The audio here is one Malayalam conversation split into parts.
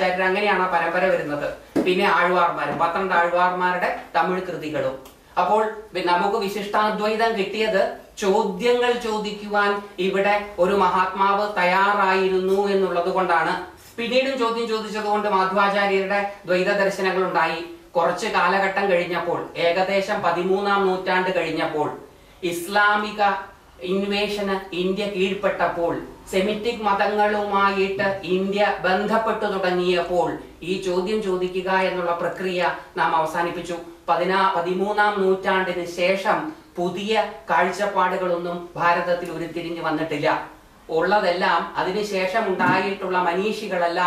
മാധവാചാര്യർ അങ്ങനെയാണ് ആ പരമ്പര വരുന്നത് പിന്നെ ആഴ്വാർമാരും പന്ത്രണ്ട് ആഴ്വാർമാരുടെ തമിഴ് കൃതികളും അപ്പോൾ വി- നമുക്ക് വിശിഷ്ടാദ്വൈതം കിട്ടിയത് ചോദ്യങ്ങൾ ചോദിക്കുവാൻ ഇവിടെ ഒരു മഹാത്മാവ് തയ്യാറായിരുന്നു എന്നുള്ളത് കൊണ്ടാണ് പിന്നീടും ചോദ്യം ചോദിച്ചത് കൊണ്ട് മാധവാചാര്യരുടെ ദ്വൈത ദർശനങ്ങൾ ഉണ്ടായി കുറച്ച് കാലഘട്ടം കഴിഞ്ഞപ്പോൾ ഏകദേശം പതിമൂന്നാം നൂറ്റാണ്ട് കഴിഞ്ഞപ്പോൾ ഇസ്ലാമിക ഇൻവേഷന് ഇന്ത്യ കീഴ്പ്പെട്ടപ്പോൾ സെമിറ്റിക് മതങ്ങളുമായിട്ട് ഇന്ത്യ ബന്ധപ്പെട്ടു തുടങ്ങിയപ്പോൾ ഈ ചോദ്യം ചോദിക്കുക എന്നുള്ള പ്രക്രിയ നാം അവസാനിപ്പിച്ചു പതിനാ പതിമൂന്നാം നൂറ്റാണ്ടിന് ശേഷം പുതിയ കാഴ്ചപ്പാടുകളൊന്നും ഭാരതത്തിൽ ഉരുത്തിരിഞ്ഞു വന്നിട്ടില്ല ഉള്ളതെല്ലാം അതിനുശേഷം ഉണ്ടായിട്ടുള്ള മനീഷികളെല്ലാം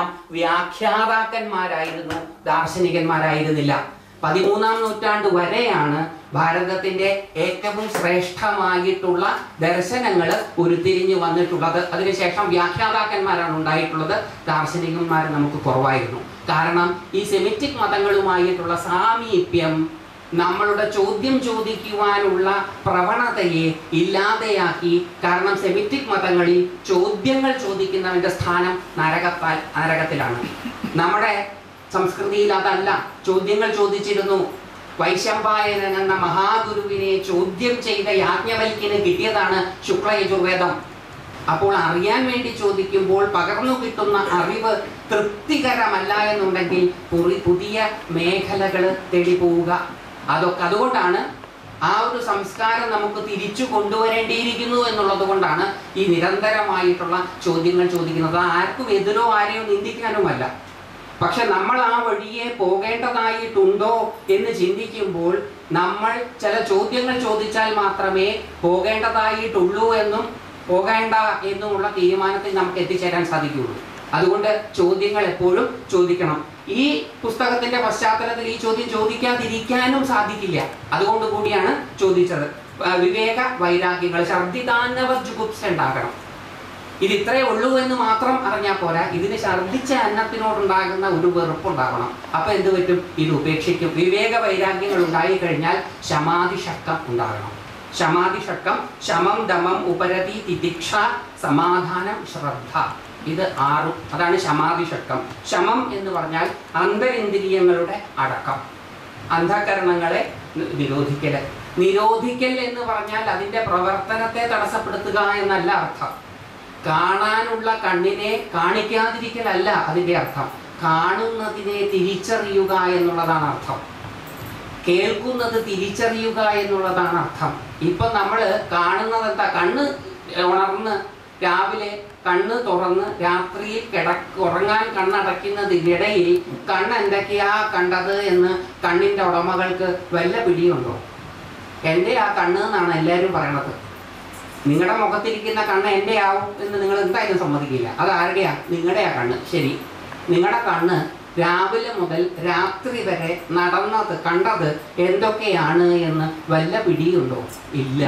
വ്യാഖ്യാതാക്കന്മാരായിരുന്നു ദാർശനികന്മാരായിരുന്നില്ല പതിമൂന്നാം നൂറ്റാണ്ട് വരെയാണ് ഭാരതത്തിന്റെ ഏറ്റവും ശ്രേഷ്ഠമായിട്ടുള്ള ദർശനങ്ങൾ ഉരുത്തിരിഞ്ഞു വന്നിട്ടുള്ളത് അതിനുശേഷം വ്യാഖ്യാതാക്കന്മാരാണ് ഉണ്ടായിട്ടുള്ളത് ദാർശനികന്മാർ നമുക്ക് കുറവായിരുന്നു കാരണം ഈ സെമിറ്റിക് മതങ്ങളുമായിട്ടുള്ള സാമീപ്യം നമ്മളുടെ ചോദ്യം ചോദിക്കുവാനുള്ള പ്രവണതയെ ഇല്ലാതെയാക്കി കാരണം സെമിറ്റിക് മതങ്ങളിൽ ചോദ്യങ്ങൾ ചോദിക്കുന്നവന്റെ സ്ഥാനം നരകത്താൽ നരകത്തിലാണ് നമ്മുടെ സംസ്കൃതിയിൽ അതല്ല ചോദ്യങ്ങൾ ചോദിച്ചിരുന്നു വൈശമ്പായനൻ എന്ന മഹാഗുരുവിനെ ചോദ്യം ചെയ്ത യാജ്ഞവൽക്കിന് കിട്ടിയതാണ് ശുക്ലയജുർവേദം അപ്പോൾ അറിയാൻ വേണ്ടി ചോദിക്കുമ്പോൾ പകർന്നു കിട്ടുന്ന അറിവ് തൃപ്തികരമല്ല എന്നുണ്ടെങ്കിൽ പുറി- പുതിയ മേഖലകൾ തേടി പോവുക അതൊക്കെ അതുകൊണ്ടാണ് ആ ഒരു സംസ്കാരം നമുക്ക് തിരിച്ചു കൊണ്ടുവരേണ്ടിയിരിക്കുന്നു എന്നുള്ളത് കൊണ്ടാണ് ഈ നിരന്തരമായിട്ടുള്ള ചോദ്യങ്ങൾ ചോദിക്കുന്നത് ആർക്കും എതിരോ ആരെയോ നിന്ദിക്കാനുമല്ല പക്ഷെ നമ്മൾ ആ വഴിയെ പോകേണ്ടതായിട്ടുണ്ടോ എന്ന് ചിന്തിക്കുമ്പോൾ നമ്മൾ ചില ചോദ്യങ്ങൾ ചോദിച്ചാൽ മാത്രമേ പോകേണ്ടതായിട്ടുള്ളൂ എന്നും പോകേണ്ട എന്നുമുള്ള തീരുമാനത്തിൽ നമുക്ക് എത്തിച്ചേരാൻ സാധിക്കുകയുള്ളൂ അതുകൊണ്ട് ചോദ്യങ്ങൾ എപ്പോഴും ചോദിക്കണം ഈ പുസ്തകത്തിന്റെ പശ്ചാത്തലത്തിൽ ഈ ചോദ്യം ചോദിക്കാതിരിക്കാനും സാധിക്കില്ല അതുകൊണ്ട് കൂടിയാണ് ചോദിച്ചത് ആ, വിവേക വൈരാഗ്യങ്ങൾ ഛർദിതാന്നവ ജുഗുപ്സ ഉണ്ടാകണം ഇത് ഇത്രയേ ഉള്ളൂ എന്ന് മാത്രം അറിഞ്ഞാൽ പോരാ ഇതിന് ഛർദ്ദിച്ച അന്നത്തിനോടുണ്ടാകുന്ന ഒരു വെറുപ്പുണ്ടാവണം അപ്പൊ എന്ത് പറ്റും ഇത് ഉപേക്ഷിക്കും വിവേക വൈരാഗ്യങ്ങൾ ഉണ്ടായി കഴിഞ്ഞാൽ ശമാധിഷക്കം ഉണ്ടാകണം ശമാധിഷക്കം ശമം ദമം ഉപരതി തിതിക്ഷ സമാധാനം ശ്രദ്ധ ഇത് ആറും അതാണ് ശമാധിഷക്കം ശമം എന്ന് പറഞ്ഞാൽ അന്തരിന്ദ്രിയങ്ങളുടെ അടക്കം അന്ധകരണങ്ങളെ നി- നിരോധിക്കല് നിരോധിക്കൽ എന്ന് പറഞ്ഞാൽ അതിന്റെ പ്രവർത്തനത്തെ തടസ്സപ്പെടുത്തുക എന്നല്ല അർത്ഥം കാണാനുള്ള കണ്ണിനെ കാണിക്കാതിരിക്കലല്ല അതിന്റെ അർത്ഥം കാണുന്നതിനെ തിരിച്ചറിയുക എന്നുള്ളതാണ് അർത്ഥം കേൾക്കുന്നത് തിരിച്ചറിയുക എന്നുള്ളതാണ് അർത്ഥം ഇപ്പൊ നമ്മൾ കാണുന്നത് എന്താ കണ്ണ് ഉണർന്ന് രാവിലെ കണ്ണ് തുറന്ന് രാത്രിയിൽ കിട ഉറങ്ങാൻ കണ്ണടയ്ക്കുന്നതിനിടയിൽ കണ്ണ് എന്തൊക്കെയാ കണ്ടത് എന്ന് കണ്ണിന്റെ ഉടമകൾക്ക് വല്ല പിടിയുണ്ടോ എൻ്റെ ആ കണ്ണ് എന്നാണ് എല്ലാവരും പറയണത് നിങ്ങളുടെ മുഖത്തിരിക്കുന്ന കണ്ണ് എൻ്റെ ആവും എന്ന് നിങ്ങൾ എന്തായാലും സമ്മതിക്കില്ല അത് ആരുടെയാ നിങ്ങളുടെയാ കണ്ണ് ശരി നിങ്ങളുടെ കണ്ണ് രാവിലെ മുതൽ രാത്രി വരെ നടന്നത് കണ്ടത് എന്തൊക്കെയാണ് എന്ന് വല്ല പിടിയുണ്ടോ ഇല്ല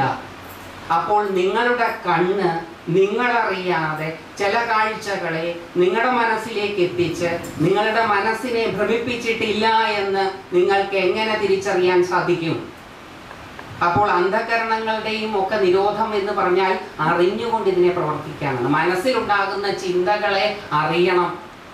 അപ്പോൾ നിങ്ങളുടെ കണ്ണ് നിങ്ങളറിയാതെ ചില കാഴ്ചകളെ നിങ്ങളുടെ മനസ്സിലേക്ക് എത്തിച്ച് നിങ്ങളുടെ മനസ്സിനെ ഭ്രമിപ്പിച്ചിട്ടില്ല എന്ന് നിങ്ങൾക്ക് എങ്ങനെ തിരിച്ചറിയാൻ സാധിക്കും അപ്പോൾ അന്ധകരണങ്ങളുടെയും ഒക്കെ നിരോധം എന്ന് പറഞ്ഞാൽ അറിഞ്ഞുകൊണ്ട് ഇതിനെ പ്രവർത്തിക്കാനാണ് മനസ്സിലുണ്ടാകുന്ന ചിന്തകളെ അറിയണം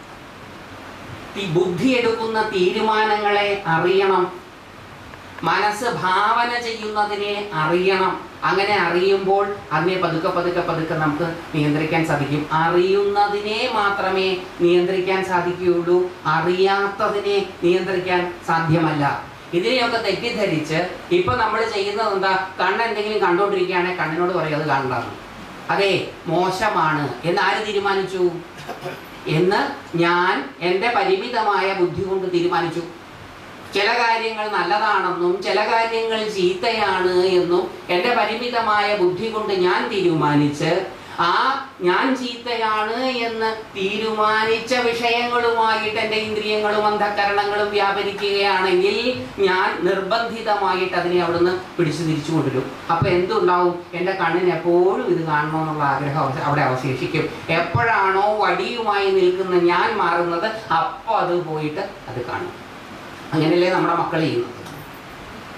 ഈ ബുദ്ധി എടുക്കുന്ന തീരുമാനങ്ങളെ അറിയണം മനസ്സ് ഭാവന ചെയ്യുന്നതിനെ അറിയണം അങ്ങനെ അറിയുമ്പോൾ അതിനെ പതുക്കെ പതുക്കെ പതുക്കെ നമുക്ക് നിയന്ത്രിക്കാൻ സാധിക്കും അറിയുന്നതിനെ മാത്രമേ നിയന്ത്രിക്കാൻ സാധിക്കുകയുള്ളൂ അറിയാത്തതിനെ നിയന്ത്രിക്കാൻ സാധ്യമല്ല ഇതിനെയൊക്കെ തെറ്റിദ്ധരിച്ച് ഇപ്പൊ നമ്മൾ ചെയ്യുന്നത് എന്താ കണ്ണ് എന്തെങ്കിലും കണ്ടുകൊണ്ടിരിക്കുകയാണെങ്കിൽ കണ്ണിനോട് പറയും അത് കണ്ടാണ് അതെ മോശമാണ് എന്ന് ആര് തീരുമാനിച്ചു എന്ന് ഞാൻ എൻ്റെ പരിമിതമായ ബുദ്ധി കൊണ്ട് തീരുമാനിച്ചു ചില കാര്യങ്ങൾ നല്ലതാണെന്നും ചില കാര്യങ്ങൾ ചീത്തയാണ് എന്നും എൻ്റെ പരിമിതമായ ബുദ്ധി കൊണ്ട് ഞാൻ തീരുമാനിച്ച് ആ ഞാൻ ചീത്തയാണ് എന്ന് തീരുമാനിച്ച വിഷയങ്ങളുമായിട്ട് എൻ്റെ ഇന്ദ്രിയങ്ങളും അന്ധകരണങ്ങളും വ്യാപരിക്കുകയാണെങ്കിൽ ഞാൻ നിർബന്ധിതമായിട്ട് അതിനെ അവിടുന്ന് പിടിച്ചു തിരിച്ചു കൊണ്ടുവരും അപ്പൊ എന്തുണ്ടാവും എൻ്റെ കണ്ണിന് എപ്പോഴും ഇത് കാണണമെന്നുള്ള ആഗ്രഹം അവ- അവിടെ അവശേഷിക്കും എപ്പോഴാണോ വടിയുമായി നിൽക്കുന്ന ഞാൻ മാറുന്നത് അപ്പോൾ അത് പോയിട്ട് അത് കാണും അങ്ങനെയല്ലേ നമ്മുടെ മക്കൾ ചെയ്യുന്നത്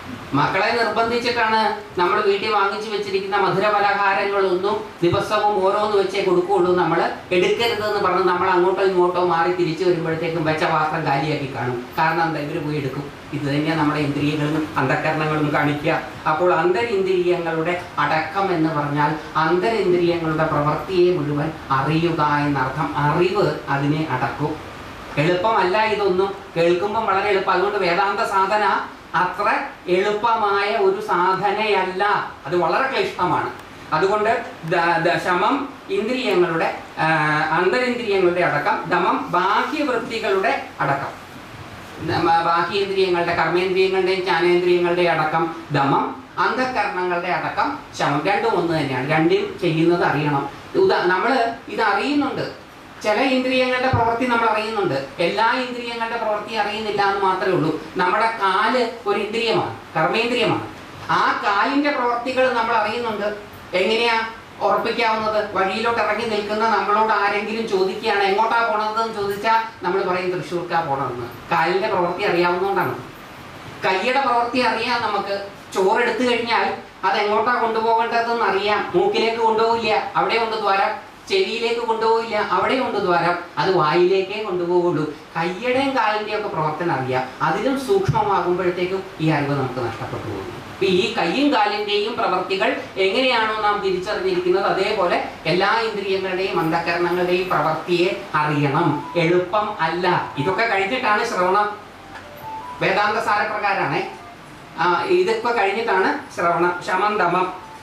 മക്കളെ നിർബന്ധിച്ചിട്ടാണ് നമ്മൾ വീട്ടിൽ വാങ്ങിച്ചു വെച്ചിരിക്കുന്ന മധുര പലഹാരങ്ങളൊന്നും ദിവസവും ഓരോന്ന് വെച്ചേ കൊടുക്കുകയുള്ളൂ നമ്മൾ എടുക്കരുതെന്ന് പറഞ്ഞ് നമ്മൾ അങ്ങോട്ടോ ഇങ്ങോട്ടോ മാറി തിരിച്ചു വരുമ്പോഴത്തേക്കും വെച്ച പാത്രം കാലിയാക്കി കാണും കാരണം എന്താ ഇവർ പോയി എടുക്കും ഇത് തന്നെയാണ് നമ്മുടെ ഇന്ദ്രിയങ്ങളും അന്ധകരണങ്ങളും കാണിക്കുക അപ്പോൾ അന്തരിന്ദ്രിയങ്ങളുടെ അടക്കം എന്ന് പറഞ്ഞാൽ അന്തരിന്ദ്രിയങ്ങളുടെ പ്രവൃത്തിയെ മുഴുവൻ അറിയുക എന്നർത്ഥം അറിവ് അതിനെ അടക്കും എളുപ്പമല്ല ഇതൊന്നും കേൾക്കുമ്പം വളരെ എളുപ്പം അതുകൊണ്ട് വേദാന്ത സാധന അത്ര എളുപ്പമായ ഒരു സാധനയല്ല അത് വളരെ ക്ലിഷ്ടമാണ് അതുകൊണ്ട് ദ- ദ- ശമം ഇന്ദ്രിയങ്ങളുടെ ആ, അന്തരിന്ദ്രിയങ്ങളുടെ അടക്കം ദമം ബാഹ്യവൃത്തികളുടെ അടക്കം നമ്മ- ബാഹ്യേന്ദ്രിയങ്ങളുടെ കർമ്മേന്ദ്രിയങ്ങളുടെയും ജ്ഞാനേന്ദ്രിയങ്ങളുടെയും അടക്കം ദമം അന്ധകരണങ്ങളുടെ അടക്കം ശമം രണ്ടും ഒന്ന് തന്നെയാണ് രണ്ടും ചെയ്യുന്നത് അറിയണം ഉദാ നമ്മൾ ഇത് അറിയുന്നുണ്ട് ചില ഇന്ദ്രിയങ്ങളുടെ പ്രവൃത്തി നമ്മൾ അറിയുന്നുണ്ട് എല്ലാ ഇന്ദ്രിയങ്ങളുടെ പ്രവൃത്തി അറിയുന്നില്ല എന്ന് മാത്രമേ ഉള്ളൂ നമ്മുടെ കാല് ഒരു ഇന്ദ്രിയമാണ് കർമ്മേന്ദ്രിയമാണ് ആ കാലിന്റെ പ്രവൃത്തികൾ നമ്മൾ അറിയുന്നുണ്ട് എങ്ങനെയാ ഉറപ്പിക്കാവുന്നത് വഴിയിലോട്ട് ഇറങ്ങി നിൽക്കുന്ന നമ്മളോട് ആരെങ്കിലും ചോദിക്കുകയാണ് എങ്ങോട്ടാ പോണതെന്ന് ചോദിച്ചാൽ നമ്മൾ പറയും തൃശ്ശൂർക്കാ പോണതെന്ന് കാലിന്റെ പ്രവൃത്തി അറിയാവുന്നതുകൊണ്ടാണ് കൈയുടെ പ്രവൃത്തി അറിയാം നമുക്ക് ചോറെടുത്തു കഴിഞ്ഞാൽ അത് എങ്ങോട്ടാ കൊണ്ടുപോകേണ്ടതെന്ന് അറിയാം മൂക്കിലേക്ക് കൊണ്ടുപോകില്ല അവിടെ ഉണ്ട് ദ്വാരം ചെവിയിലേക്ക് കൊണ്ടുപോകില്ല അവിടെ ഉണ്ട് ദ്വാരം അത് വായിലേക്കേ കൊണ്ടുപോകുള്ളൂ കയ്യുടെയും കാലിന്റെയും ഒക്കെ പ്രവർത്തനം അറിയാം അതിലും സൂക്ഷ്മമാകുമ്പോഴത്തേക്കും ഈ അറിവ് നമുക്ക് നഷ്ടപ്പെട്ടു പോകുന്നു അപ്പൊ ഈ കയ്യും കാലിന്റെയും പ്രവർത്തികൾ എങ്ങനെയാണോ നാം തിരിച്ചറിഞ്ഞിരിക്കുന്നത് അതേപോലെ എല്ലാ ഇന്ദ്രിയങ്ങളുടെയും അന്ധകരണങ്ങളുടെയും പ്രവൃത്തിയെ അറിയണം എളുപ്പം അല്ല ഇതൊക്കെ കഴിഞ്ഞിട്ടാണ് ശ്രവണം വേദാന്ത സാരപ്രകാരാണ് ഇതൊക്കെ കഴിഞ്ഞിട്ടാണ് ശ്രവണം ശമം ദമം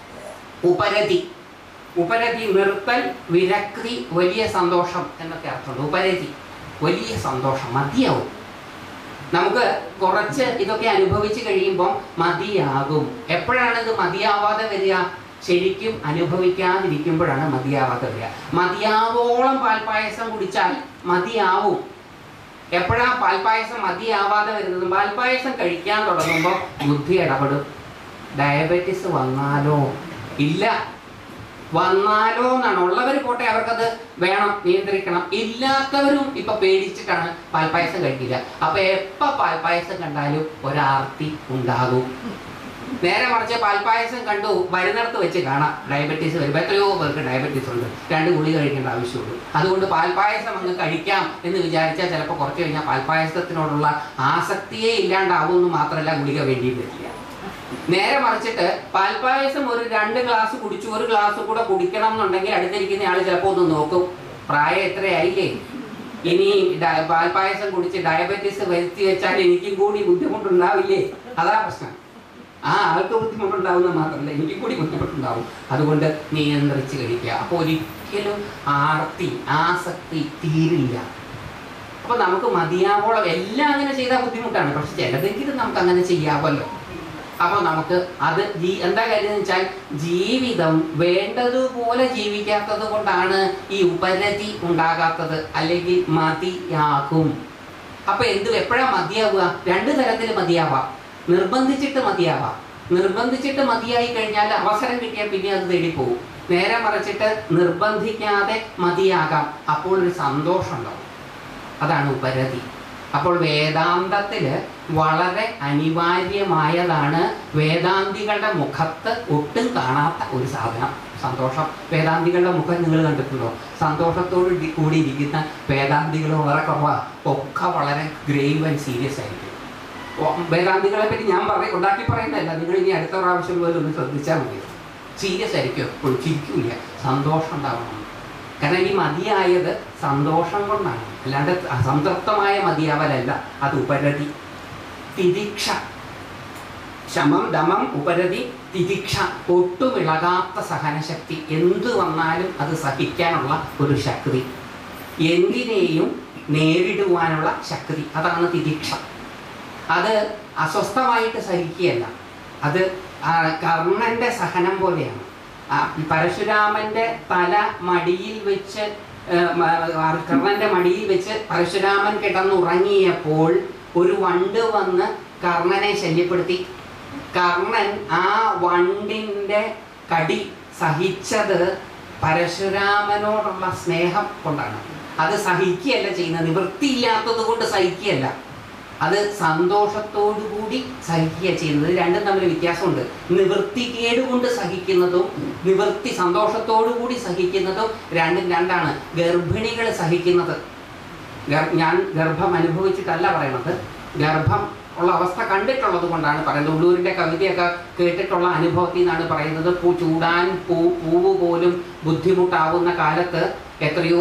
ഉപരതി ഉപരതി നിർത്തൽ വിരക്തി വലിയ സന്തോഷം എന്നൊക്കെ അർത്ഥമുണ്ട് ഉപരതി വലിയ സന്തോഷം മതിയാവും നമുക്ക് കുറച്ച് ഇതൊക്കെ അനുഭവിച്ച് കഴിയുമ്പോൾ മതിയാകും എപ്പോഴാണ് ഇത് മതിയാവാതെ വരിക ശരിക്കും അനുഭവിക്കാതിരിക്കുമ്പോഴാണ് മതിയാവാതെ വരിക മതിയാവോളം പാൽപ്പായസം കുടിച്ചാൽ മതിയാവും എപ്പോഴാ പാൽപ്പായസം മതിയാവാതെ വരുന്നത് പാൽപ്പായസം കഴിക്കാൻ തുടങ്ങുമ്പോൾ ബുദ്ധി ഇടപെടും ഡയബറ്റിസ് വന്നാലോ ഇല്ല വന്നാലോ എന്നാണ് ഉള്ളവർ പോട്ടെ അവർക്കത് വേണം നിയന്ത്രിക്കണം ഇല്ലാത്തവരും ഇപ്പൊ പേടിച്ചിട്ടാണ് പാൽപ്പായസം കഴിക്കില്ല അപ്പൊ എപ്പ പാൽപ്പായസം കണ്ടാലും ഒരാർത്തി ഉണ്ടാകും നേരെ മറിച്ച് പാൽപ്പായസം കണ്ടു വരുന്നിടത്ത് വെച്ച് കാണാം ഡയബറ്റീസ് വരുമ്പോൾ എത്രയോ പേർക്ക് ഡയബറ്റീസ് ഉണ്ട് രണ്ട് ഗുളി കഴിക്കേണ്ട ആവശ്യമുള്ളൂ അതുകൊണ്ട് പാൽപ്പായസം അങ്ങ് കഴിക്കാം എന്ന് വിചാരിച്ചാൽ ചിലപ്പോൾ കുറച്ച് കഴിഞ്ഞാൽ പാൽപ്പായസത്തിനോടുള്ള ആസക്തിയെ ഇല്ലാണ്ടാവും എന്ന് മാത്രമല്ല ഗുളിക വേണ്ടി വരില്ല നേരെ മറിച്ചിട്ട് പാൽപ്പായസം ഒരു രണ്ട് ഗ്ലാസ് കുടിച്ചു ഒരു ഗ്ലാസ് കൂടെ കുടിക്കണം എന്നുണ്ടെങ്കിൽ അടുത്തിരിക്കുന്ന ആള് ചിലപ്പോൾ ഒന്ന് നോക്കും പ്രായം എത്രയായില്ലേ ഇനി ഡയ- പാൽപ്പായസം കുടിച്ച് ഡയബറ്റീസ് വരുത്തി വെച്ചാൽ എനിക്കും കൂടി ബുദ്ധിമുട്ടുണ്ടാവില്ലേ അതാ പ്രശ്നം ആ ആൾക്ക് ബുദ്ധിമുട്ടുണ്ടാവുന്ന മാത്രമല്ല എനിക്കും കൂടി ബുദ്ധിമുട്ടുണ്ടാവും അതുകൊണ്ട് നിയന്ത്രിച്ച് കഴിക്കുക അപ്പോൾ ഒരിക്കലും ആർത്തി ആസക്തി തീരില്ല അപ്പൊ നമുക്ക് മതിയാവോളം എല്ലാം അങ്ങനെ ചെയ്താൽ ബുദ്ധിമുട്ടാണ് പക്ഷെ ചിലതെങ്കിലും നമുക്ക് അങ്ങനെ ചെയ്യാമല്ലോ അപ്പൊ നമുക്ക് അത് ജീ എന്താ കാര്യം എന്ന് വെച്ചാൽ ജീവിതം വേണ്ടതുപോലെ ജീവിക്കാത്തത് കൊണ്ടാണ് ഈ ഉപരതി ഉണ്ടാകാത്തത് അല്ലെങ്കിൽ മതിയാകും അപ്പൊ എന്ത് എപ്പോഴാ മതിയാവുക രണ്ട് തരത്തിൽ മതിയാവാം നിർബന്ധിച്ചിട്ട് മതിയാവാം നിർബന്ധിച്ചിട്ട് മതിയായി കഴിഞ്ഞാൽ അവസരം കിട്ടിയാൽ പിന്നെ അത് തേടിപ്പോവും നേരെ മറിച്ചിട്ട് നിർബന്ധിക്കാതെ മതിയാകാം അപ്പോൾ ഒരു സന്തോഷം ഉണ്ടാവും അതാണ് ഉപരതി അപ്പോൾ വേദാന്തത്തിൽ വളരെ അനിവാര്യമായതാണ് വേദാന്തികളുടെ മുഖത്ത് ഒട്ടും കാണാത്ത ഒരു സാധനം സന്തോഷം വേദാന്തികളുടെ മുഖം നിങ്ങൾ കണ്ടിട്ടുണ്ടോ സന്തോഷത്തോട് ഇടി- കൂടി ഇരിക്കുന്ന വേദാന്തികൾ വളരെ കുറവാ ഒക്കെ വളരെ ഗ്രേവ് ആൻഡ് സീരിയസ് ആയിരിക്കും ഓ, വേദാന്തികളെ പറ്റി ഞാൻ പറയും ഉണ്ടാക്കി പറയുന്നതല്ല നിങ്ങൾ ഇനി അടുത്ത പ്രാവശ്യം പോലും ഒന്ന് ശ്രദ്ധിച്ചാൽ മതി സീരിയസ് ആയിരിക്കും എപ്പോഴും ചിരിക്കൂല സന്തോഷം ഉണ്ടാവണം കാരണം ഈ മതിയായത് സന്തോഷം കൊണ്ടാണ് അല്ലാണ്ട് അസംതൃപ്തമായ മതിയാവലല്ല അത് ഉപരതി തിദിക്ഷ ശമം ദമം ഉപരതി തിദിക്ഷ ഒട്ടുമിളകാത്ത സഹനശക്തി എന്ത് വന്നാലും അത് സഹിക്കാനുള്ള ഒരു ശക്തി എന്തിനേയും നേരിടുവാനുള്ള ശക്തി അതാണ് തിദിക്ഷ അത് അസ്വസ്ഥമായിട്ട് സഹിക്കുകയല്ല അത് ആ കർണന്റെ സഹനം പോലെയാണ് ആ പരശുരാമന്റെ തല മടിയിൽ വെച്ച് ഏ, മ- കർണന്റെ മടിയിൽ വെച്ച് പരശുരാമൻ കിടന്നുറങ്ങിയപ്പോൾ ഒരു വണ്ട് വന്ന് കർണനെ ശല്യപ്പെടുത്തി കർണൻ ആ വണ്ടിന്റെ കടി സഹിച്ചത് പരശുരാമനോടുള്ള സ്നേഹം കൊണ്ടാണ് അത് സഹിക്കുകയല്ല ചെയ്യുന്നത് നിവൃത്തിയില്ലാത്തത് കൊണ്ട് സഹിക്കുകയല്ല അത് സന്തോഷത്തോടു കൂടി സഹിക്കുക ചെയ്യുന്നത് ഇത് രണ്ടും തമ്മിൽ വ്യത്യാസമുണ്ട് നിവൃത്തികേട് കൊണ്ട് സഹിക്കുന്നതും നിവൃത്തി സന്തോഷത്തോടു കൂടി സഹിക്കുന്നതും രണ്ടും രണ്ടാണ് ഗർഭിണികൾ സഹിക്കുന്നത് ഗർ- ഞാൻ ഗർഭം അനുഭവിച്ചിട്ടല്ല പറയണത് ഗർഭം ഉള്ള അവസ്ഥ കണ്ടിട്ടുള്ളത് കൊണ്ടാണ് പറയുന്നത് ഉള്ളൂരിൻ്റെ കവിതയൊക്കെ കേട്ടിട്ടുള്ള അനുഭവത്തിൽ നിന്നാണ് പറയുന്നത് പൂ ചൂടാൻ പൂ പൂവ് പോലും ബുദ്ധിമുട്ടാവുന്ന കാലത്ത് എത്രയോ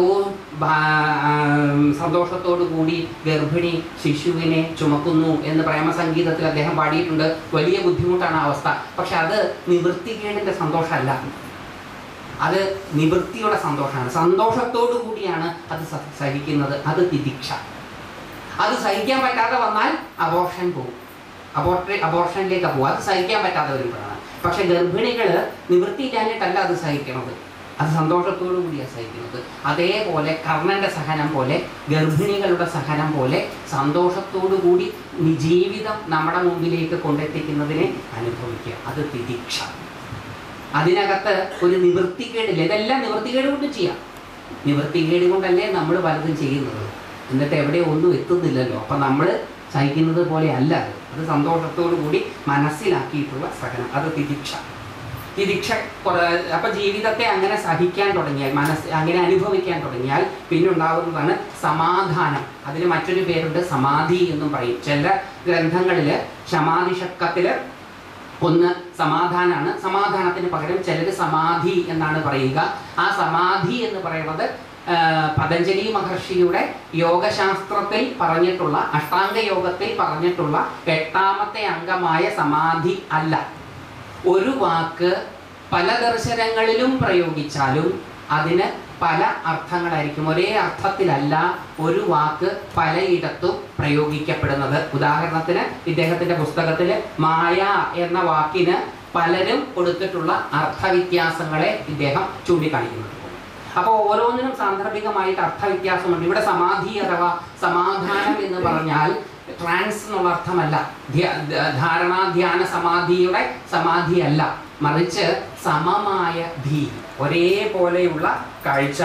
സന്തോഷത്തോടു കൂടി ഗർഭിണി ശിശുവിനെ ചുമക്കുന്നു എന്ന് പ്രേമസംഗീതത്തിൽ അദ്ദേഹം പാടിയിട്ടുണ്ട് വലിയ ബുദ്ധിമുട്ടാണ് ആ അവസ്ഥ പക്ഷെ അത് നിവൃത്തികേടിൻ്റെ സന്തോഷമല്ല അത് നിവൃത്തിയുടെ സന്തോഷമാണ് സന്തോഷത്തോടു കൂടിയാണ് അത് സ- സഹിക്കുന്നത് അത് തിദിക്ഷ അത് സഹിക്കാൻ പറ്റാതെ വന്നാൽ അബോർഷൻ പോകും അബോർട്ട് അബോർഷനിലേക്ക് പോകും അത് സഹിക്കാൻ പറ്റാതെ വരുമ്പോഴാണ് പക്ഷെ ഗർഭിണികൾ നിവൃത്തിയില്ലാഞ്ഞിട്ടല്ല അത് സഹിക്കുന്നത് അത് സന്തോഷത്തോടു കൂടിയാണ് സഹിക്കുന്നത് അതേപോലെ കർണന്റെ സഹനം പോലെ ഗർഭിണികളുടെ സഹനം പോലെ സന്തോഷത്തോടു കൂടി നി- ജീവിതം നമ്മുടെ മുമ്പിലേക്ക് കൊണ്ടെത്തിക്കുന്നതിനെ അനുഭവിക്കുക അത് തിദിക്ഷ അതിനകത്ത് ഒരു നിവൃത്തികേടില്ല ഇതെല്ലാം നിവൃത്തികേട് കൊണ്ട് ചെയ്യാം നിവൃത്തികേട് കൊണ്ടല്ലേ നമ്മൾ പലതും ചെയ്യുന്നത് എന്നിട്ട് എവിടെ ഒന്നും എത്തുന്നില്ലല്ലോ അപ്പം നമ്മൾ സഹിക്കുന്നത് പോലെ അല്ല അത് അത് സന്തോഷത്തോടു കൂടി മനസ്സിലാക്കിയിട്ടുള്ള സഹനം അത് തിരിക്ഷ തിരിക്ഷ അപ്പം ജീവിതത്തെ അങ്ങനെ സഹിക്കാൻ തുടങ്ങിയാൽ മനസ്സ് അങ്ങനെ അനുഭവിക്കാൻ തുടങ്ങിയാൽ പിന്നെ ഉണ്ടാകുന്നതാണ് സമാധാനം അതിന് മറ്റൊരു പേരുണ്ട് സമാധി എന്നും പറയും ചില ഗ്രന്ഥങ്ങളിൽ ക്ഷമാതിഷക്കത്തിൽ ഒന്ന് സമാധാനാണ് സമാധാനത്തിന് പകരം ചിലർ സമാധി എന്നാണ് പറയുക ആ സമാധി എന്ന് പറയുന്നത് ആ, പതഞ്ജലി മഹർഷിയുടെ യോഗശാസ്ത്രത്തിൽ പറഞ്ഞിട്ടുള്ള അഷ്ടാംഗ യോഗത്തിൽ പറഞ്ഞിട്ടുള്ള എട്ടാമത്തെ അംഗമായ സമാധി അല്ല ഒരു വാക്ക് പല ദർശനങ്ങളിലും പ്രയോഗിച്ചാലും അതിന് പല അർത്ഥങ്ങളായിരിക്കും ഒരേ അർത്ഥത്തിലല്ല ഒരു വാക്ക് പലയിടത്തും പ്രയോഗിക്കപ്പെടുന്നത് ഉദാഹരണത്തിന് ഇദ്ദേഹത്തിന്റെ പുസ്തകത്തിൽ മായ എന്ന വാക്കിന് പലരും കൊടുത്തിട്ടുള്ള അർത്ഥവ്യത്യാസങ്ങളെ ഇദ്ദേഹം ചൂണ്ടിക്കാണിക്കുന്നുണ്ട് അപ്പോൾ ഓരോന്നിനും സാന്ദർഭികമായിട്ട് അർത്ഥവ്യത്യാസമുണ്ട് ഇവിടെ സമാധി അഥവാ സമാധാനം എന്ന് പറഞ്ഞാൽ ട്രാൻസ് എന്നുള്ള അർത്ഥമല്ല ധ്യ- ധ- ധാരണാ ധ്യാന സമാധിയുടെ സമാധിയല്ല മറിച്ച് സമമായ ധീ ഒരേപോലെയുള്ള കാഴ്ച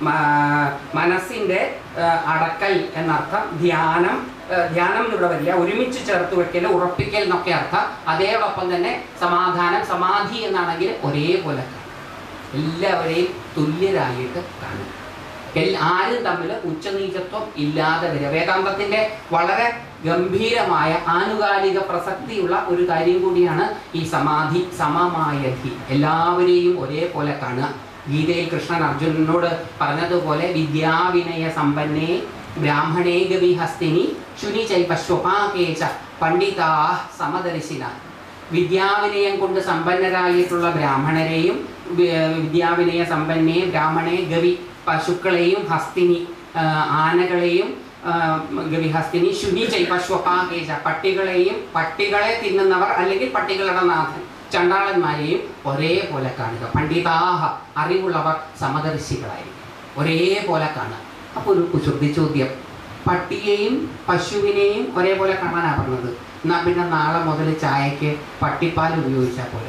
മ- മനസ്സിൻ്റെ ആ, അടക്കൽ എന്നർത്ഥം ധ്യാനം ആ, ധ്യാനം ഇവിടെ വരില്ല ഒരുമിച്ച് ചേർത്ത് വെക്കൽ ഉറപ്പിക്കൽ എന്നൊക്കെ അർത്ഥം അതേടൊപ്പം തന്നെ സമാധാനം സമാധി എന്നാണെങ്കിൽ ഒരേപോലെ കാണും എല്ലാവരെയും തുല്യരായിട്ട് കാണും എൽ- ആരും തമ്മിൽ ഉച്ചനീചത്വം ഇല്ലാതെ വരിക വേദാന്തത്തിന്റെ വളരെ ഗംഭീരമായ ആനുകാലിക പ്രസക്തിയുള്ള ഒരു കാര്യം കൂടിയാണ് ഈ സമാധി സമമായ ധി എല്ലാവരെയും ഒരേപോലെ കാണുക ഗീതയിൽ കൃഷ്ണൻ അർജുനനോട് പറഞ്ഞതുപോലെ വിദ്യാവിനയ സമ്പന്നേ ബ്രാഹ്മണേ ഗവി ഹസ്തിനി ശുനി ചൈപശ്വപാകേച പണ്ഡിതാ സമദർശിന വിദ്യാവിനയം കൊണ്ട് സമ്പന്നരായിട്ടുള്ള ബ്രാഹ്മണരെയും വി- വിദ്യാവിനയ സമ്പന്നയെ ബ്രാഹ്മണെ ഗവി പശുക്കളെയും ഹസ്തിനി ആ, ആനകളെയും ആ, ഗവി ഹസ്തിനി ശുനി ചൈപശ്വപാകേജ പട്ടികളെയും പട്ടികളെ തിന്നുന്നവർ അല്ലെങ്കിൽ പട്ടികളുടെ നാഥൻ ചണ്ടാളന്മാരെയും ഒരേപോലെ കാണുക പണ്ഡിതാഹ അറിവുള്ളവർ സമദർശികളായിരിക്കും ഒരേപോലെ കാണുക അപ്പോൾ ഒരു കുസൃതി ചോദ്യം പട്ടിയെയും പശുവിനെയും ഒരേപോലെ കാണാനാണ് പറഞ്ഞത് എന്നാൽ പിന്നെ നാളെ മുതൽ ചായക്ക് പട്ടിപ്പാൽ ഉപയോഗിച്ചാൽ പോലെ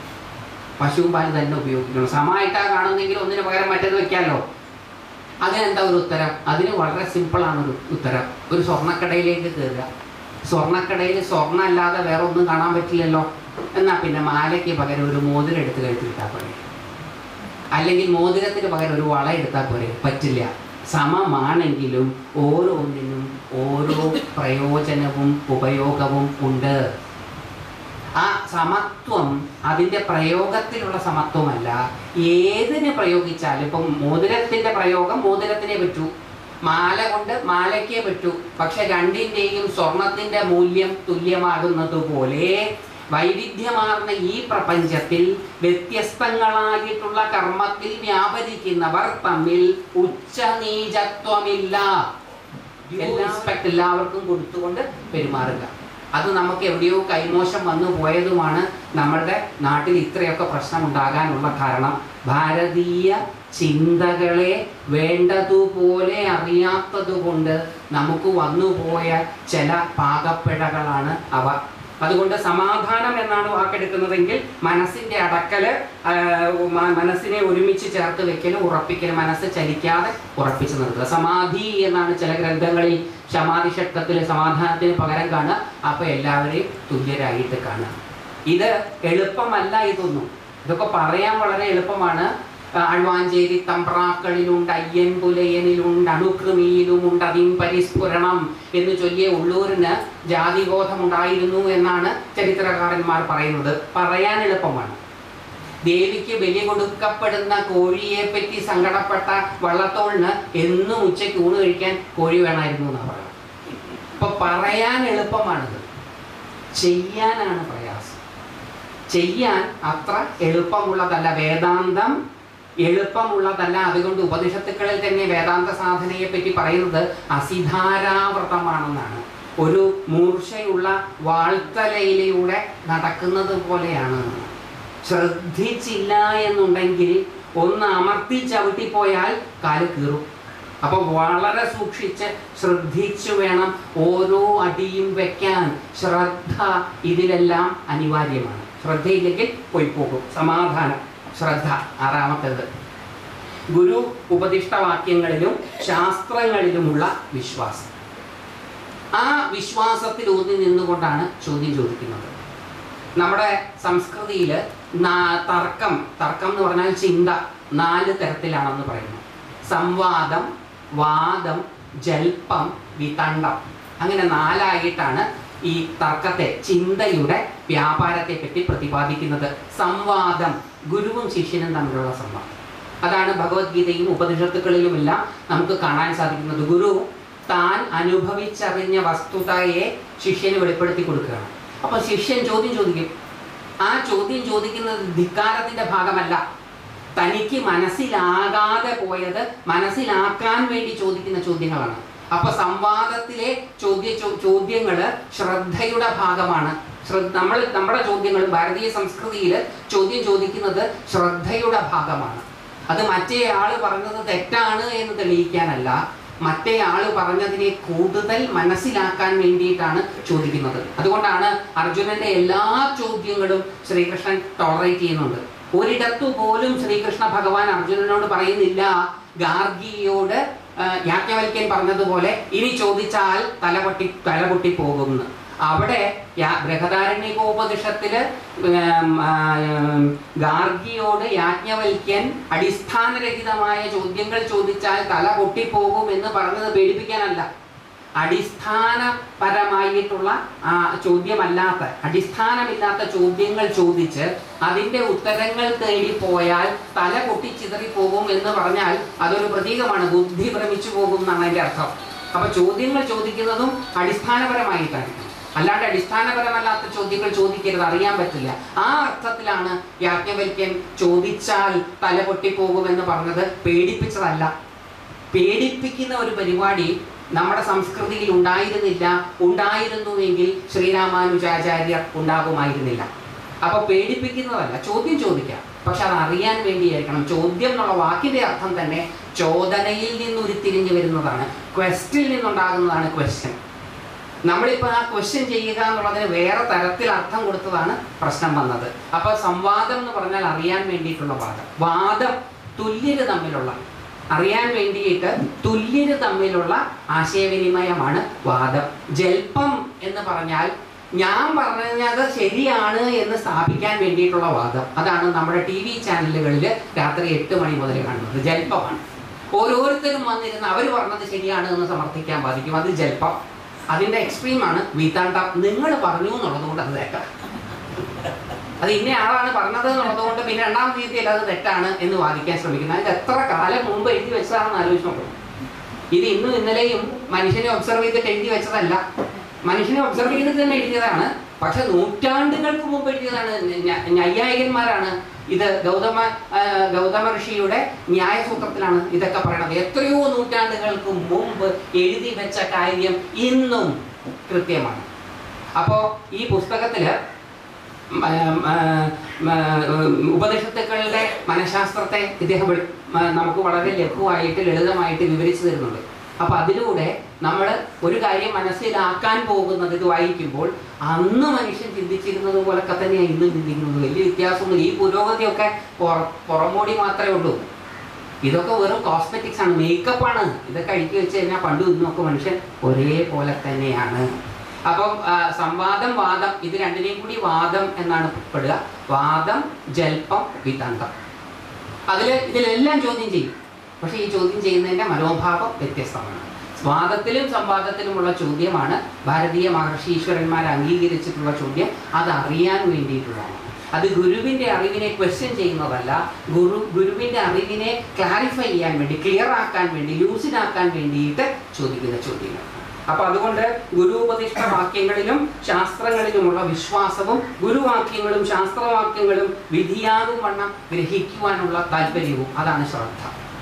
പശുവും പാൽ തന്നെ ഉപയോഗിക്കണം സമമായിട്ടാണ് കാണുന്നെങ്കിൽ ഒന്നിന് പകരം മറ്റേത് വെക്കാമല്ലോ അതിനെന്താ ഒരു ഉത്തരം അതിന് വളരെ സിമ്പിളാണ് ഒരു ഉത്തരം ഒരു സ്വർണ്ണക്കടയിലേക്ക് കയറുക സ്വർണ്ണക്കടയിൽ സ്വർണ്ണം അല്ലാതെ വേറെ ഒന്നും കാണാൻ പറ്റില്ലല്ലോ എന്നാൽ പിന്നെ മാലയ്ക്ക് പകരം ഒരു മോതിരം എടുത്ത് കഴുത്തിട്ടാൽ പോരെ അല്ലെങ്കിൽ മോതിരത്തിന് പകരം ഒരു വള എടുത്താൽ പോരെ പറ്റില്ല സമമാണെങ്കിലും ഓരോന്നിനും ഓരോ പ്രയോജനവും ഉപയോഗവും ഉണ്ട് ആ സമത്വം അതിൻ്റെ പ്രയോഗത്തിലുള്ള സമത്വമല്ല ഏതിന് പ്രയോഗിച്ചാലും ഇപ്പം മോതിരത്തിൻ്റെ പ്രയോഗം മോതിരത്തിനെ പറ്റൂ മാല കൊണ്ട് മാലയ്ക്കേ പറ്റൂ പക്ഷെ രണ്ടിൻ്റെയും സ്വർണത്തിൻ്റെ മൂല്യം തുല്യമാകുന്നത് പോലെ വൈവിധ്യമാർന്ന ഈ പ്രപഞ്ചത്തിൽ വ്യത്യസ്തങ്ങളായിട്ടുള്ള കർമ്മത്തിൽ വ്യാപരിക്കുന്നവർ തമ്മിൽ ഉച്ചനീചത്വമില്ല എല്ലാ റെസ്പെക്ട് എല്ലാവർക്കും കൊടുത്തുകൊണ്ട് പെരുമാറുക അത് നമുക്ക് എവിടെയോ കൈമോശം വന്നു പോയതുമാണ് നമ്മളുടെ നാട്ടിൽ ഇത്രയൊക്കെ പ്രശ്നം ഉണ്ടാകാനുള്ള കാരണം ഭാരതീയ ചിന്തകളെ വേണ്ടതുപോലെ അറിയാത്തതുകൊണ്ട് നമുക്ക് വന്നുപോയ ചില പാകപ്പിഴകളാണ് അവ അതുകൊണ്ട് സമാധാനം എന്നാണ് വാക്കെടുക്കുന്നതെങ്കിൽ മനസ്സിന്റെ അടക്കല് ആ, മ- മനസ്സിനെ ഒരുമിച്ച് ചേർത്ത് വെക്കൽ ഉറപ്പിക്കൽ മനസ്സ് ചലിക്കാതെ ഉറപ്പിച്ചു നിർത്തുക സമാധി എന്നാണ് ചില ഗ്രന്ഥങ്ങളിൽ ശമാധി ഷട്കത്തിൽ സമാധാനത്തിന് പകരം കാണുക അപ്പൊ എല്ലാവരെയും തുല്യരായിട്ട് കാണുക ഇത് എളുപ്പമല്ല ഇതൊന്നും ഇതൊക്കെ പറയാൻ വളരെ എളുപ്പമാണ് അഴ്വാഞ്ചേരി തമ്പ്രാക്കളിലുണ്ട് അയ്യൻ പുലയനിലുണ്ട് അണുക്രമിയിലുമുണ്ട് അതിൻ പരിസ്ഫുരണം എന്ന് ചൊല്ലിയ ഉള്ളൂരിന് ജാതിബോധമുണ്ടായിരുന്നു എന്നാണ് ചരിത്രകാരന്മാർ പറയുന്നത് പറയാൻ എളുപ്പമാണ് ദേവിക്ക് ബലി കൊടുക്കപ്പെടുന്ന കോഴിയെ പറ്റി സങ്കടപ്പെട്ട വള്ളത്തോളിന് എന്നും ഉച്ചയ്ക്ക് ഊണ് കഴിക്കാൻ കോഴി വേണമായിരുന്നു എന്നാണ് പറയുന്നത് അപ്പൊ പറയാൻ എളുപ്പമാണിത് ചെയ്യാനാണ് പ്രയാസം ചെയ്യാൻ അത്ര എളുപ്പമുള്ളതല്ല വേദാന്തം എളുപ്പമുള്ളതല്ല അതുകൊണ്ട് ഉപനിഷത്തുക്കളിൽ തന്നെ വേദാന്ത സാധനയെ പറ്റി പറയുന്നത് അസിധാരാവൃതമാണെന്നാണ് ഒരു മൂർച്ചയുള്ള വാൾത്തലയിലൂടെ നടക്കുന്നത് പോലെയാണ് ശ്രദ്ധിച്ചില്ല എന്നുണ്ടെങ്കിൽ ഒന്ന് അമർത്തി ചവിട്ടിപ്പോയാൽ കാല് കീറും അപ്പൊ വളരെ സൂക്ഷിച്ച് ശ്രദ്ധിച്ചു വേണം ഓരോ അടിയും വെക്കാൻ ശ്രദ്ധ ഇതിലെല്ലാം അനിവാര്യമാണ് ശ്രദ്ധയില്ലെങ്കിൽ പോയി പോകും സമാധാനം ശ്രദ്ധ ആറാമത്തേത് ഗുരു ഉപദിഷ്ടവാക്യങ്ങളിലും ശാസ്ത്രങ്ങളിലുമുള്ള വിശ്വാസം ആ വിശ്വാസത്തിൽ ഊന്നി നിന്നുകൊണ്ടാണ് ചോദ്യം ചോദിക്കുന്നത് നമ്മുടെ സംസ്കൃതിയിൽ തർക്കം തർക്കം എന്ന് പറഞ്ഞാൽ ചിന്ത നാല് തരത്തിലാണെന്ന് പറയുന്നു സംവാദം വാദം ജൽപ്പം വിതണ്ടം അങ്ങനെ നാലായിട്ടാണ് ഈ തർക്കത്തെ ചിന്തയുടെ വ്യാപാരത്തെ പറ്റി പ്രതിപാദിക്കുന്നത് സംവാദം ഗുരുവും ശിഷ്യനും തമ്മിലുള്ള സംവാദം അതാണ് ഭഗവത്ഗീതയും ഉപനിഷത്തുക്കളിലുമെല്ലാം നമുക്ക് കാണാൻ സാധിക്കുന്നത് ഗുരു താൻ അനുഭവിച്ചറിഞ്ഞ വസ്തുതയെ ശിഷ്യന് വെളിപ്പെടുത്തി കൊടുക്കുകയാണ് അപ്പൊ ശിഷ്യൻ ചോദ്യം ചോദിക്കും ആ ചോദ്യം ചോദിക്കുന്നത് ധിക്കാരത്തിന്റെ ഭാഗമല്ല തനിക്ക് മനസ്സിലാകാതെ പോയത് മനസ്സിലാക്കാൻ വേണ്ടി ചോദിക്കുന്ന ചോദ്യങ്ങളാണ് അപ്പൊ സംവാദത്തിലെ ചോദ്യ ചോ- ചോദ്യങ്ങള് ശ്രദ്ധയുടെ ഭാഗമാണ് ശ്രദ്ധ നമ്മൾ നമ്മുടെ ചോദ്യങ്ങൾ ഭാരതീയ സംസ്കൃതിയിൽ ചോദ്യം ചോദിക്കുന്നത് ശ്രദ്ധയുടെ ഭാഗമാണ് അത് മറ്റേ ആള് പറഞ്ഞത് തെറ്റാണ് എന്ന് തെളിയിക്കാനല്ല മറ്റേ ആള് പറഞ്ഞതിനെ കൂടുതൽ മനസ്സിലാക്കാൻ വേണ്ടിയിട്ടാണ് ചോദിക്കുന്നത് അതുകൊണ്ടാണ് അർജുനന്റെ എല്ലാ ചോദ്യങ്ങളും ശ്രീകൃഷ്ണൻ ടോളറേറ്റ് ചെയ്യുന്നുണ്ട് ഒരിടത്തു പോലും ശ്രീകൃഷ്ണ ഭഗവാൻ അർജുനനോട് പറയുന്നില്ല ഗാർഗിയോട് ആ, യാജ്ഞവൽക്യൻ പറഞ്ഞതുപോലെ ഇനി ചോദിച്ചാൽ തലപൊട്ടി തലപൊട്ടി പോകുമെന്ന് അവിടെ യാ- ബൃഹദാരണ്യകോപനിഷത്തില് ഉം, ആ, ഉം, ഗാർഗിയോട് യാജ്ഞവൽക്യൻ അടിസ്ഥാനരഹിതമായ ചോദ്യങ്ങൾ ചോദിച്ചാൽ തല പൊട്ടിപ്പോകും എന്ന് പറഞ്ഞത് പേടിപ്പിക്കാനല്ല അടിസ്ഥാനപരമായിട്ടുള്ള ആ ചോദ്യമല്ലാത്ത അടിസ്ഥാനമില്ലാത്ത ചോദ്യങ്ങൾ ചോദിച്ച് അതിന്റെ ഉത്തരങ്ങൾ തേടി പോയാൽ തല പൊട്ടിച്ചിതറി പോകും എന്ന് പറഞ്ഞാൽ അതൊരു പ്രതീകമാണ് ബുദ്ധി ഭ്രമിച്ചു പോകും എന്നാണ് അതിന്റെ അർത്ഥം അപ്പൊ ചോദ്യങ്ങൾ ചോദിക്കുന്നതും അടിസ്ഥാനപരമായിട്ടായിരിക്കണം അല്ലാണ്ട് അടിസ്ഥാനപരമല്ലാത്ത ചോദ്യങ്ങൾ ചോദിക്കരുത് അറിയാൻ പറ്റില്ല ആ അർത്ഥത്തിലാണ് യാജ്ഞവൽക്യൻ ചോദിച്ചാൽ തല പൊട്ടിപ്പോകുമെന്ന് പറഞ്ഞത് പേടിപ്പിച്ചതല്ല പേടിപ്പിക്കുന്ന ഒരു പരിപാടി നമ്മുടെ സംസ്കൃതിയിൽ ഉണ്ടായിരുന്നില്ല ഉണ്ടായിരുന്നുവെങ്കിൽ ശ്രീരാമാനുജാചാര്യർ ഉണ്ടാകുമായിരുന്നില്ല അപ്പൊ പേടിപ്പിക്കുന്നതല്ല ചോദ്യം ചോദിക്കാം പക്ഷെ അത് അറിയാൻ വേണ്ടിയായിരിക്കണം ചോദ്യം എന്നുള്ള വാക്കിന്റെ അർത്ഥം തന്നെ ചോദനയിൽ നിന്ന് ഉരുത്തിരിഞ്ഞു വരുന്നതാണ് ക്വസ്റ്റിൽ നിന്നുണ്ടാകുന്നതാണ് ക്വസ്റ്റ്യൻ നമ്മളിപ്പോൾ ആ ക്വസ്റ്റ്യൻ ചെയ്യുക എന്നുള്ളതിന് വേറെ തരത്തിൽ അർത്ഥം കൊടുത്തതാണ് പ്രശ്നം വന്നത് അപ്പൊ സംവാദം എന്ന് പറഞ്ഞാൽ അറിയാൻ വേണ്ടിയിട്ടുള്ള വാദം വാദം തുല്യര് തമ്മിലുള്ള അറിയാൻ വേണ്ടിയിട്ട് തുല്യര് തമ്മിലുള്ള ആശയവിനിമയമാണ് വാദം ജൽപ്പം എന്ന് പറഞ്ഞാൽ ഞാൻ പറഞ്ഞത് ശരിയാണ് എന്ന് സ്ഥാപിക്കാൻ വേണ്ടിയിട്ടുള്ള വാദം അതാണ് നമ്മുടെ ടി വി ചാനലുകളിൽ രാത്രി എട്ട് മണി മുതൽ കാണുന്നത് ജൽപ്പമാണ് ഓരോരുത്തരും വന്നിരുന്ന് അവർ പറഞ്ഞത് ശരിയാണ് എന്ന് സമർത്ഥിക്കാൻ ബാധിക്കും അത് ജൽപ്പം അതിന്റെ എക്സ്ട്രീമാണ് വീത്താണ്ട നിങ്ങൾ പറഞ്ഞു എന്നുള്ളത് കൊണ്ട് അത് തെറ്റാണ് അത് ഇന്ന ആളാണ് പറഞ്ഞത് എന്നുള്ളത് കൊണ്ട് പിന്നെ രണ്ടാമത്തെ രീതിയിൽ അത് തെറ്റാണ് എന്ന് വാദിക്കാൻ ശ്രമിക്കുന്നത് അതിന് എത്ര കാലം മുമ്പ് എഴുതി വെച്ചതാണെന്ന് ആലോചിച്ച് നോക്കണം ഇത് ഇന്നും ഇന്നലെയും മനുഷ്യനെ ഒബ്സർവ് ചെയ്തിട്ട് എഴുതി വെച്ചതല്ല മനുഷ്യനെ ഒബ്സർവ് ചെയ്തിട്ട് തന്നെ എഴുതിയതാണ് പക്ഷെ നൂറ്റാണ്ടുകൾക്ക് മുമ്പ് എഴുതിയതാണ് ഞ- നൈയായികന്മാരാണ് ഇത് ഗൗതമ ആ, ഗൗതമ ഋഷിയുടെ ന്യായസൂത്രത്തിലാണ് ഇതൊക്കെ പറയണത് എത്രയോ നൂറ്റാണ്ടുകൾക്ക് മുമ്പ് എഴുതി വെച്ച കാര്യം ഇന്നും കൃത്യമാണ് അപ്പോ ഈ പുസ്തകത്തില് ഉം, ഉം, ഉം, ഉം, ഉപനിഷത്തുക്കളുടെ മനഃശാസ്ത്രത്തെ ഇദ്ദേഹം വെളി- മ- നമുക്ക് വളരെ ലഘുവായിട്ട് ലളിതമായിട്ട് വിവരിച്ചു തരുന്നുണ്ട് അപ്പൊ അതിലൂടെ നമ്മൾ ഒരു കാര്യം മനസ്സിലാക്കാൻ പോകുന്നത് ഇത് വായിക്കുമ്പോൾ അന്ന് മനുഷ്യൻ ചിന്തിച്ചിരുന്നത് പോലൊക്കെ തന്നെയാണ് ഇന്നും ചിന്തിക്കുന്നത് വലിയ വ്യത്യാസമൊന്നും ഈ പുരോഗതിയൊക്കെ പുറ- പുറമോടി മാത്രമേ ഉള്ളൂ ഇതൊക്കെ വെറും കോസ്മെറ്റിക്സ് ആണ് മേക്കപ്പ് ആണ് ഇതൊക്കെ അഴിക്കി വെച്ച് കഴിഞ്ഞാൽ പണ്ടും ഇന്നും ഒക്കെ മനുഷ്യൻ ഒരേപോലെ തന്നെയാണ് അപ്പം ആ, സംവാദം വാദം ഇത് രണ്ടിനെയും കൂടി വാദം എന്നാണ് പെടുക വാദം ജൽപ്പം വിതന്തം അതിൽ ഇതിലെല്ലാം ചോദ്യം ചെയ്യും പക്ഷേ ഈ ചോദ്യം ചെയ്യുന്നതിന്റെ മനോഭാവം വ്യത്യസ്തമാണ് വാദത്തിലും സംവാദത്തിലുമുള്ള ചോദ്യമാണ് ഭാരതീയ മഹർഷീശ്വരന്മാർ അംഗീകരിച്ചിട്ടുള്ള ചോദ്യം അത് അറിയാൻ വേണ്ടിയിട്ടുള്ളതാണ് അത് ഗുരുവിന്റെ അറിവിനെ ക്വസ്റ്റ്യൻ ചെയ്യുന്നതല്ല ഗുരു ഗുരുവിന്റെ അറിവിനെ ക്ലാരിഫൈ ചെയ്യാൻ വേണ്ടി ക്ലിയർ ആക്കാൻ വേണ്ടി ലൂസിനാക്കാൻ വേണ്ടിയിട്ട് ചോദിക്കുന്ന ചോദ്യങ്ങൾ അപ്പൊ അതുകൊണ്ട് ഗുരുപദിഷ്ട വാക്യങ്ങളിലും ശാസ്ത്രങ്ങളിലുമുള്ള വിശ്വാസവും ഗുരുവാക്യങ്ങളും ശാസ്ത്രവാക്യങ്ങളും വിധിയാകും വണ്ണം ഗ്രഹിക്കുവാനുള്ള താല്പര്യവും അതാണ് ശ്രദ്ധ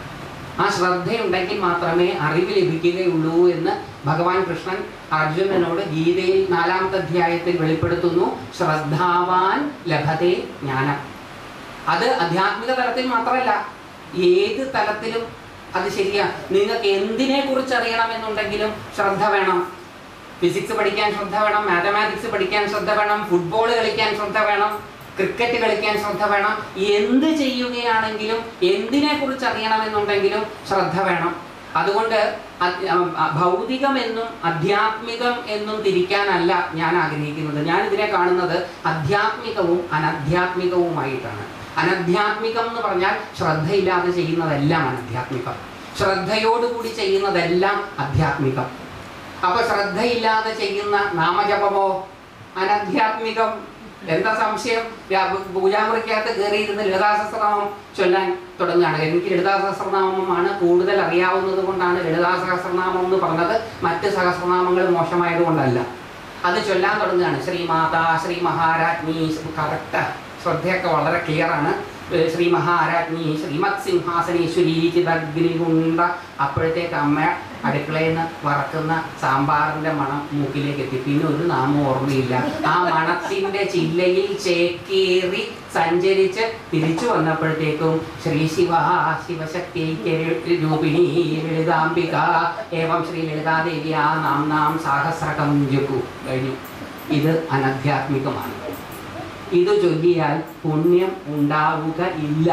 ആ ശ്രദ്ധയുണ്ടെങ്കിൽ മാത്രമേ അറിവ് ലഭിക്കുകയുള്ളൂ എന്ന് ഭഗവാൻ കൃഷ്ണൻ അർജുനനോട് ഗീതയിൽ നാലാമത്തെ അധ്യായത്തിൽ വെളിപ്പെടുത്തുന്നു ശ്രദ്ധാവാൻ ലഭത്തെ ജ്ഞാനം അത് ആധ്യാത്മിക തലത്തിൽ മാത്രമല്ല ഏത് തലത്തിലും അത് ശരിയാ നിങ്ങൾക്ക് എന്തിനെ കുറിച്ച് അറിയണമെന്നുണ്ടെങ്കിലും ശ്രദ്ധ വേണം ഫിസിക്സ് പഠിക്കാൻ ശ്രദ്ധ വേണം മാത്തമാറ്റിക്സ് പഠിക്കാൻ ശ്രദ്ധ വേണം ഫുട്ബോൾ കളിക്കാൻ ശ്രദ്ധ വേണം ക്രിക്കറ്റ് കളിക്കാൻ ശ്രദ്ധ വേണം എന്ത് ചെയ്യുകയാണെങ്കിലും എന്തിനെ കുറിച്ച് അറിയണമെന്നുണ്ടെങ്കിലും ശ്രദ്ധ വേണം അതുകൊണ്ട് അത് ആ ഭൗതികം എന്നും അധ്യാത്മികം എന്നും തിരിക്കാനല്ല ഞാൻ ആഗ്രഹിക്കുന്നത് ഞാൻ ഇതിനെ കാണുന്നത് അധ്യാത്മികവും അനധ്യാത്മികവുമായിട്ടാണ് അനധ്യാത്മികം എന്ന് പറഞ്ഞാൽ ശ്രദ്ധയില്ലാതെ ചെയ്യുന്നതെല്ലാം അനധ്യാത്മികം ശ്രദ്ധയോടുകൂടി ചെയ്യുന്നതെല്ലാം അധ്യാത്മികം അപ്പൊ ശ്രദ്ധയില്ലാതെ ചെയ്യുന്ന നാമജപമോ അനധ്യാത്മികം എന്താ സംശയം രാ- പൂജാമുറിക്കകത്ത് കയറിയിരുന്ന് ലളിതാസഹസ്രനാമം ചൊല്ലാൻ തുടങ്ങുകയാണ് എനിക്ക് ലളിതാസഹസ്രനാമമാണ് കൂടുതൽ അറിയാവുന്നത് കൊണ്ടാണ് ലളിതാസഹസ്രനാമം എന്ന് പറഞ്ഞത് മറ്റ് സഹസ്രനാമങ്ങൾ മോശമായത് കൊണ്ടല്ല അത് ചൊല്ലാൻ തുടങ്ങുകയാണ് ശ്രീ മാതാ ശ്രീ മഹാരാജ്ഞി കറക്റ്റ് ശ്രദ്ധയൊക്കെ വളരെ ക്ലിയർ ആണ് ഏ, ശ്രീ മഹാരാജ്ഞി ശ്രീമത് സിംഹാസനേശ്വരി ചിതഗ്നികുണ്ട അപ്പോഴത്തേക്ക് അമ്മ അടുക്കളയിൽ നിന്ന് വറക്കുന്ന സാമ്പാറിന്റെ മണം മൂക്കിലേക്ക് എത്തി പിന്നെ ഒരു നാമം ഓർമ്മയില്ല ആ മണത്തിന്റെ ചില്ലയിൽ ചേക്കേറി സഞ്ചരിച്ച് തിരിച്ചു വന്നപ്പോഴത്തേക്കും ശ്രീ ശിവ ശിവശക്തി രൂപിണി ലളിതാംബിക ഏവം ശ്രീ ലളിതാദേവി ആ നാം നാം സാഹസ്രകം ജപു കഴിഞ്ഞു ഇത് അനധ്യാത്മികമാണ് ഇത് ചൊല്ലിയാൽ പുണ്യം ഉണ്ടാവുക ഇല്ല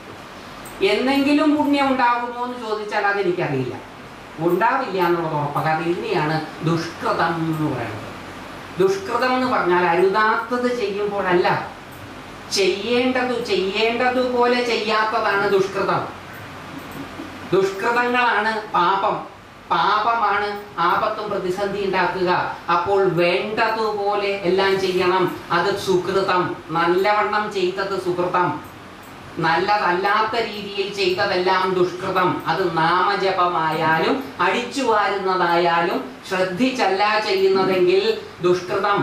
എന്നെങ്കിലും പുണ്യം ഉണ്ടാകുമോ എന്ന് ചോദിച്ചാൽ അതെനിക്കറിയില്ല ഉണ്ടാവില്ല എന്നുള്ളത് ഉറപ്പാണ് കാരണം ഇതിനെയാണ് ദുഷ്കൃതം എന്ന് പറയുന്നത് ദുഷ്കൃതം എന്ന് പറഞ്ഞാൽ അരുതാത്തത് ചെയ്യുമ്പോഴല്ല ചെയ്യേണ്ടത് ചെയ്യേണ്ടതുപോലെ ചെയ്യാത്തതാണ് ദുഷ്കൃതം ദുഷ്കൃതങ്ങളാണ് പാപം പാപമാണ് ആപത്തും പ്രതിസന്ധി ഉണ്ടാക്കുക അപ്പോൾ വേണ്ടതുപോലെ എല്ലാം ചെയ്യണം അത് സുകൃതം നല്ലവണ്ണം ചെയ്തത് സുകൃതം നല്ലതല്ലാത്ത രീതിയിൽ ചെയ്തതെല്ലാം ദുഷ്കൃതം അത് നാമജപമായാലും അടിച്ചു വാരുന്നതായാലും ശ്രദ്ധിച്ചല്ല ചെയ്യുന്നതെങ്കിൽ ദുഷ്കൃതം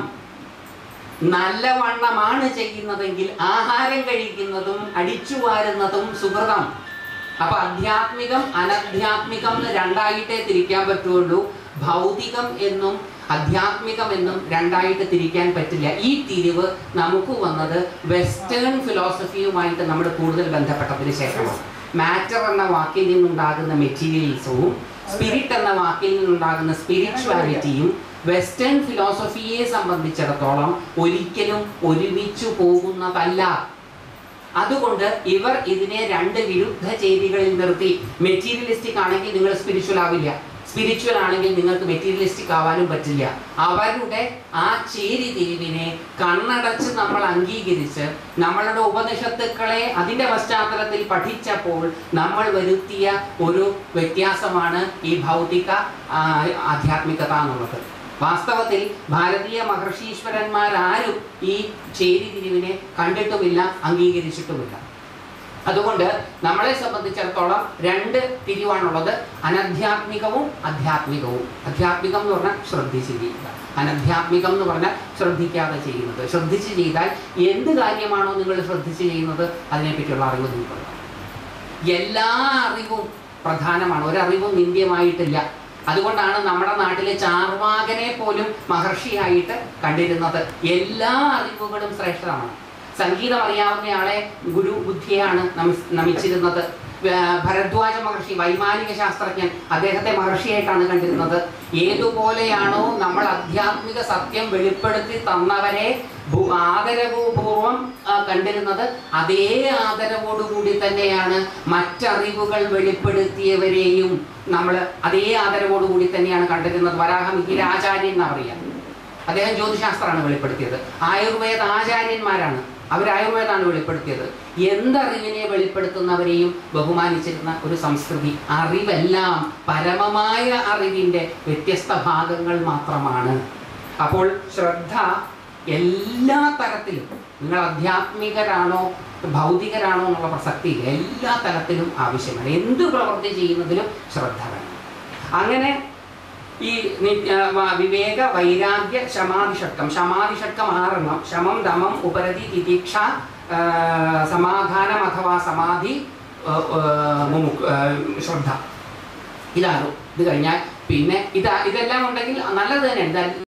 നല്ലവണ്ണമാണ് ചെയ്യുന്നതെങ്കിൽ ആഹാരം കഴിക്കുന്നതും അടിച്ചു വാരുന്നതും സുഹൃതം അപ്പൊ അധ്യാത്മികം അനധ്യാത്മികം എന്ന് രണ്ടായിട്ടേ തിരിക്കാൻ പറ്റുള്ളൂ ഭൗതികം എന്നും അധ്യാത്മികം എന്നും രണ്ടായിട്ട് തിരിക്കാൻ പറ്റില്ല ഈ തിരിവ് നമുക്ക് വന്നത് വെസ്റ്റേൺ ഫിലോസഫിയുമായിട്ട് നമ്മൾ കൂടുതൽ ബന്ധപ്പെട്ടതിന് ശേഷമാണ് മാറ്റർ എന്ന വാക്കിൽ നിന്നുണ്ടാകുന്ന മെറ്റീരിയലിസവും സ്പിരിറ്റ് എന്ന വാക്കിൽ നിന്നുണ്ടാകുന്ന സ്പിരിച്വാലിറ്റിയും വെസ്റ്റേൺ ഫിലോസഫിയെ സംബന്ധിച്ചിടത്തോളം ഒരിക്കലും ഒരുമിച്ചു പോകുന്നതല്ല അതുകൊണ്ട് ഇവർ ഇതിനെ രണ്ട് വിരുദ്ധ ചേരികളിൽ നിർത്തി മെറ്റീരിയലിസ്റ്റിക് ആണെങ്കിൽ നിങ്ങൾ സ്പിരിച്വൽ ആവില്ല സ്പിരിച്വൽ ആണെങ്കിൽ നിങ്ങൾക്ക് മെറ്റീരിയലിസ്റ്റിക് ആവാനും പറ്റില്ല അവരുടെ ആ ചേരി തിരിവിനെ കണ്ണടച്ച് നമ്മൾ അംഗീകരിച്ച് നമ്മളുടെ ഉപനിഷത്തുക്കളെ അതിന്റെ പശ്ചാത്തലത്തിൽ പഠിച്ചപ്പോൾ നമ്മൾ വരുത്തിയ ഒരു വ്യത്യാസമാണ് ഈ ഭൗതിക ആ, ആധ്യാത്മികത എന്നുള്ളത് വാസ്തവത്തിൽ ഭാരതീയ മഹർഷീശ്വരന്മാരാരും ഈ ചേരി തിരിവിനെ കണ്ടിട്ടുമില്ല അംഗീകരിച്ചിട്ടുമില്ല അതുകൊണ്ട് നമ്മളെ സംബന്ധിച്ചിടത്തോളം രണ്ട് തിരിവാണുള്ളത് അനധ്യാത്മികവും അധ്യാത്മികവും അധ്യാത്മികം എന്ന് പറഞ്ഞാൽ ശ്രദ്ധിച്ച് ചെയ്യുക അനധ്യാത്മികം എന്ന് പറഞ്ഞാൽ ശ്രദ്ധിക്കാതെ ചെയ്യുന്നത് ശ്രദ്ധിച്ച് ചെയ്താൽ എന്ത് കാര്യമാണോ നിങ്ങൾ ശ്രദ്ധിച്ച് ചെയ്യുന്നത് അതിനെപ്പറ്റിയുള്ള അറിവ് നിങ്ങൾക്കുണ്ടാവും എല്ലാ അറിവും പ്രധാനമാണ് ഒരറിവും നിന്ദ്യമായിട്ടില്ല അതുകൊണ്ടാണ് നമ്മുടെ നാട്ടിലെ ചാർവാകനെ പോലും മഹർഷിയായിട്ട് കണ്ടിരുന്നത് എല്ലാ അറിവുകളും ശ്രേഷ്ഠമാണ് സംഗീതം അറിയാവുന്നയാളെ ഗുരു ബുദ്ധിയാണ് നമി- നമിച്ചിരുന്നത് ആ, ഭരദ്വാജ മഹർഷി വൈമാനിക ശാസ്ത്രജ്ഞൻ അദ്ദേഹത്തെ മഹർഷിയായിട്ടാണ് കണ്ടിരുന്നത് ഏതുപോലെയാണോ നമ്മൾ ആധ്യാത്മിക സത്യം വെളിപ്പെടുത്തി തന്നവരെ ഭൂ- ആദരവപൂർവം ആ, കണ്ടിരുന്നത് അതേ ആദരവോടുകൂടി തന്നെയാണ് മറ്ററിവുകൾ വെളിപ്പെടുത്തിയവരെയും നമ്മൾ അതേ ആദരവോടുകൂടി തന്നെയാണ് കണ്ടിരുന്നത് വരാഹമിഹിര ആചാര്യൻ എന്നാ പറയുക അദ്ദേഹം ജ്യോതിശാസ്ത്രമാണ് വെളിപ്പെടുത്തിയത് ആയുർവേദ ആചാര്യന്മാരാണ് അവർ ആയുർവേദമാണ് വെളിപ്പെടുത്തിയത് എന്തറിവിനെ വെളിപ്പെടുത്തുന്നവരെയും ബഹുമാനിച്ചിരുന്ന ഒരു സംസ്കൃതി അറിവെല്ലാം പരമമായ അറിവിൻ്റെ വ്യത്യസ്ത ഭാഗങ്ങൾ മാത്രമാണ് അപ്പോൾ ശ്രദ്ധ എല്ലാ തരത്തിലും നിങ്ങൾ ആധ്യാത്മികരാണോ ഭൗതികരാണോ എന്നുള്ള പ്രസക്തിയില്ല എല്ലാ തലത്തിലും ആവശ്യമാണ് എന്ത് പ്രവൃത്തി ചെയ്യുന്നതിലും ശ്രദ്ധ വേണം അങ്ങനെ ഈ നി- ആ, വ- വിവേക വൈരാഗ്യ ശമാധിഷട്കം ശമാധിഷട്കം ആറെണ്ണം ശമം ദമം ഉപരതി തിതീക്ഷ ആ, സമാധാനം അഥവാ സമാധി ആ, ആ, മുമുക്ക് ആ, ശ്രദ്ധ ഇതാണ് ഇത് കഴിഞ്ഞാൽ പിന്നെ ഇതാ ഇതെല്ലാം ഉണ്ടെങ്കിൽ നല്ലത് തന്നെ എന്തായാലും